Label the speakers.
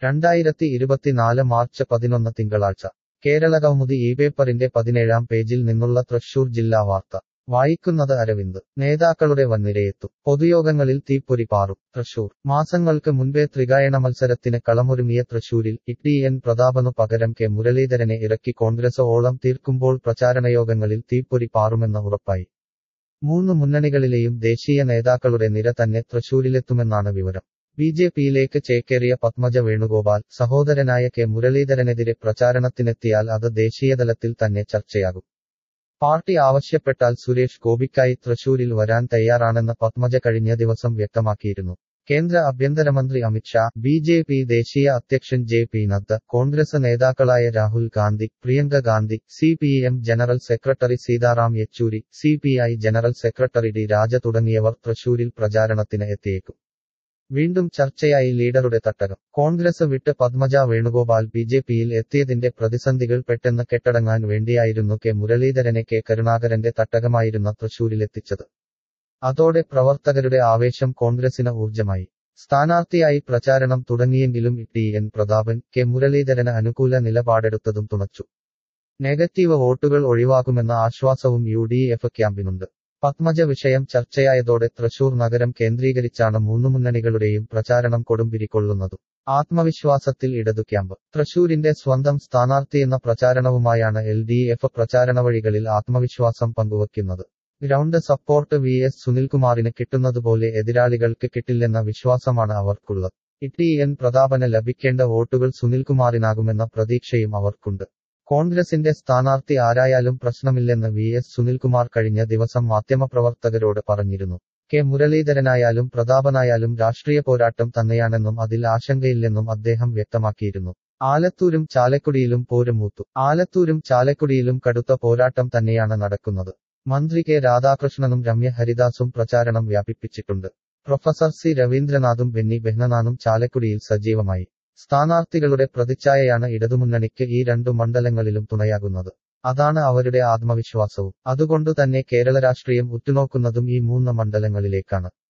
Speaker 1: രണ്ടായിരത്തി ഇരുപത്തിനാല് മാർച്ച് പതിനൊന്ന് തിങ്കളാഴ്ച കേരള കൗമുദി ഈ പേപ്പറിന്റെ പതിനേഴാം പേജിൽ നിന്നുള്ള തൃശൂർ ജില്ലാ വാർത്ത വായിക്കുന്നത് അരവിന്ദ് നേതാക്കളുടെ വൻനിരയെത്തും പൊതുയോഗങ്ങളിൽ തീപ്പൊരി പാറും തൃശൂർ മാസങ്ങൾക്ക് മുൻപേ ത്രികായണ മത്സരത്തിന് കളമൊരുങ്ങിയ തൃശൂരിൽ ഇ എൻ പ്രതാപനു പകരം കെ മുരളീധരനെ ഇറക്കി കോൺഗ്രസ് ഓളം തീർക്കുമ്പോൾ പ്രചാരണയോഗങ്ങളിൽ തീപ്പൊരി പാറുമെന്ന് ഉറപ്പായി മൂന്ന് മുന്നണികളിലെയും ദേശീയ നേതാക്കളുടെ നിര തന്നെ തൃശൂരിലെത്തുമെന്നാണ് വിവരം ബി ജെ പിയിലേക്ക് ചേക്കേറിയ പത്മജ വേണുഗോപാൽ സഹോദരനായ കെ മുരളീധരനെതിരെ പ്രചാരണത്തിനെത്തിയാൽ അത് ദേശീയതലത്തിൽ തന്നെ ചർച്ചയാകും പാർട്ടി ആവശ്യപ്പെട്ടാൽ സുരേഷ് ഗോപിക്കായി തൃശൂരിൽ വരാൻ തയ്യാറാണെന്ന് പത്മജ കഴിഞ്ഞ ദിവസം വ്യക്തമാക്കിയിരുന്നു കേന്ദ്ര ആഭ്യന്തരമന്ത്രി അമിത്ഷാ ബി ജെ പി ദേശീയ അധ്യക്ഷൻ ജെ പി നദ്ദ കോൺഗ്രസ് നേതാക്കളായ Rahul Gandhi Priyanka Gandhi C P M general secretary Sitaram Yechury C P I general secretary D Raja തുടങ്ങിയവർ തൃശൂരിൽ പ്രചാരണത്തിന് എത്തിയേക്കും വീണ്ടും ചർച്ചയായി ലീഡറുടെ തട്ടകം കോൺഗ്രസ് വിട്ട് പത്മജ വേണുഗോപാൽ ബി ജെ പിയിൽ എത്തിയതിന്റെ പ്രതിസന്ധികൾ പെട്ടെന്ന് കെട്ടടങ്ങാൻ വേണ്ടിയായിരുന്നു കെ മുരളീധരനെ കെ കരുണാകരന്റെ തട്ടകമായിരുന്ന തൃശൂരിലെത്തിച്ചത് അതോടെ പ്രവർത്തകരുടെ ആവേശം കോൺഗ്രസിന് ഊർജമായി സ്ഥാനാർത്ഥിയായി പ്രചാരണം തുടങ്ങിയെങ്കിലും ടി എൻ പ്രതാപൻ കെ മുരളീധരന് അനുകൂല നിലപാടെടുത്തതും തുണച്ചു നെഗറ്റീവ് വോട്ടുകൾ ഒഴിവാക്കുമെന്ന ആശ്വാസവും യു ഡി എഫ് ക്യാമ്പിനുണ്ട് പത്മജ വിഷയം ചർച്ചയായതോടെ തൃശൂർ നഗരം കേന്ദ്രീകരിച്ചാണ് മൂന്നു മുന്നണികളുടെയും പ്രചാരണം കൊടുമ്പിരിക്കൊള്ളുന്നതും ആത്മവിശ്വാസത്തിൽ ഇടതു ക്യാമ്പ് തൃശൂരിന്റെ സ്വന്തം സ്ഥാനാർത്ഥിയെന്ന പ്രചാരണവുമായാണ് എൽ ഡി എഫ് പ്രചാരണ വഴികളിൽ ആത്മവിശ്വാസം പങ്കുവയ്ക്കുന്നത് ഗ്രൗണ്ട് സപ്പോർട്ട് വി എസ് സുനിൽകുമാറിന് കിട്ടുന്നതുപോലെ എതിരാളികൾക്ക് കിട്ടില്ലെന്ന വിശ്വാസമാണ് അവർക്കുള്ളത് ഇ എൻ പ്രതാപന് ലഭിക്കേണ്ട വോട്ടുകൾ സുനിൽകുമാറിനാകുമെന്ന പ്രതീക്ഷയും അവർക്കുണ്ട് കോൺഗ്രസിന്റെ സ്ഥാനാർത്ഥി ആരായാലും പ്രശ്നമില്ലെന്ന് വി എസ് സുനിൽകുമാർ കഴിഞ്ഞ ദിവസം മാധ്യമപ്രവർത്തകരോട് പറഞ്ഞിരുന്നു കെ മുരളീധരനായാലും പ്രതാപനായാലും രാഷ്ട്രീയ പോരാട്ടം തന്നെയാണെന്നും അതിൽ ആശങ്കയില്ലെന്നും അദ്ദേഹം വ്യക്തമാക്കിയിരുന്നു ആലത്തൂരും ചാലക്കുടിയിലും പോരുമൂത്തു ആലത്തൂരും ചാലക്കുടിയിലും കടുത്ത പോരാട്ടം തന്നെയാണ് നടക്കുന്നത് മന്ത്രി കെ രാധാകൃഷ്ണനും രമ്യ ഹരിദാസും പ്രചാരണം വ്യാപിപ്പിച്ചിട്ടുണ്ട് പ്രൊഫസർ സി രവീന്ദ്രനാഥും ബെന്നി ബെഹ്നനാനും ചാലക്കുടിയിൽ സജീവമായി സ്ഥാനാർത്ഥികളുടെ പ്രതിച്ഛായയാണ് ഇടതുമുന്നണിക്ക് ഈ രണ്ടു മണ്ഡലങ്ങളിലും തുണയാകുന്നത് അതാണ് അവരുടെ ആത്മവിശ്വാസവും അതുകൊണ്ടുതന്നെ കേരള രാഷ്ട്രീയം ഉറ്റുനോക്കുന്നതും ഈ മൂന്ന് മണ്ഡലങ്ങളിലേക്കാണ്